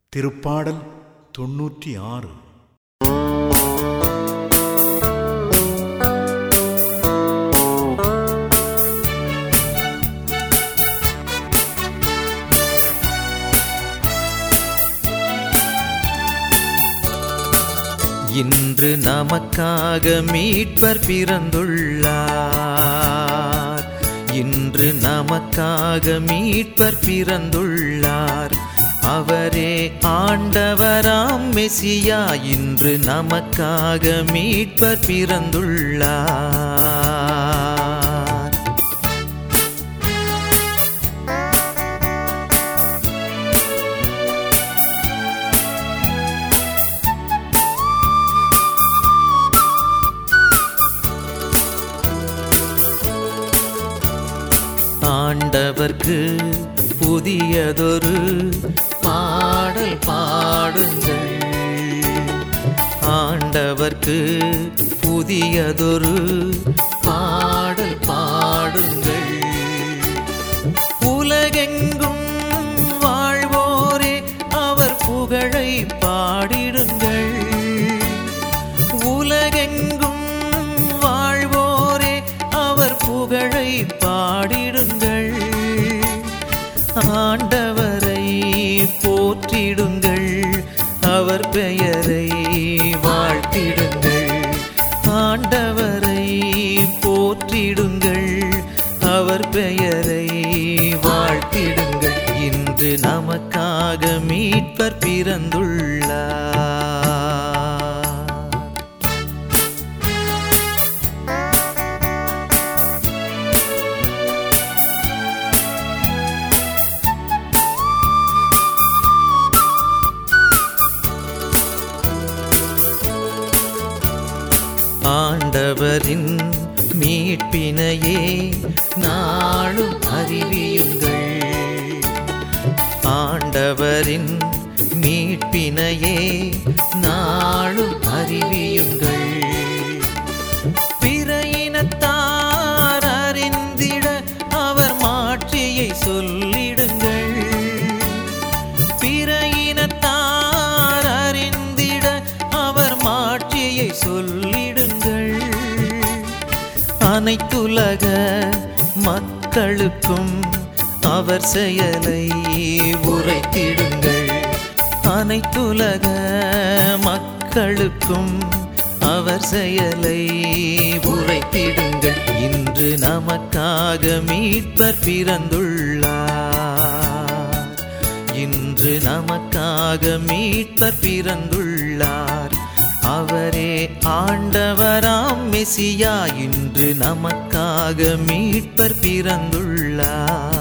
திருப்பாடல் தொன்னூற்றி ஆறு இன்று நமக்காக மீட்பர் பிறந்துள்ளார் இன்று நமக்காக மீட்பர் பிறந்துள்ளார் அவரே ஆண்டவராம் மெசியா இன்று நமக்காக மீட்பர் பிறந்துள்ளார் ஆண்டவர்க்கு புதியதொரு பாடல் பாடுங்கள் ஆண்டவர்க்கு புதியதொரு பாடல் பாடுங்கள் உலகெங்கும் வாழ்வோரே அவர் புகழை பாடிடுங்கள் உலகெங்கும் வாழ்வோரே அவர் புகழை பாடிடுங்கள் ஆண்டவரை போற்றிடுங்கள் அவர் பெயரை வாழ்த்திடுங்கள் ஆண்டவரை போற்றிடுங்கள் அவர் பெயரை வாழ்த்திடுங்கள் இன்று நமக்காக மீட்பர் பிறந்துள்ளார் ஆண்டவரின் மீட்பினையே நாளும் அறிவியுங்கள் ஆண்டவரின் மீட்பினையே நாளும் அறிவியுங்கள் பிற இனத்தார் அறிந்திட அவர் மாட்சியை சொல்லிடுங்கள் பிற இனத்தார் அறிந்திட அவர் மாட்சியை சொல்லிடுங்கள் அனைத்துலக மக்களுக்கும் அவர் செயலை உரைத்திடுங்கள் அனைத்துலக மக்களுக்கும் அவர் செயலை உரைத்திடுங்கள் இன்று நமக்காக மீட்பர் பிறந்துள்ளார் இன்று நமக்காக மீட்பர் பிறந்துள்ளார் அவரே ஆண்டவராம் மெசியா இன்று நமக்காக மீட்பர் பிறந்துள்ளார்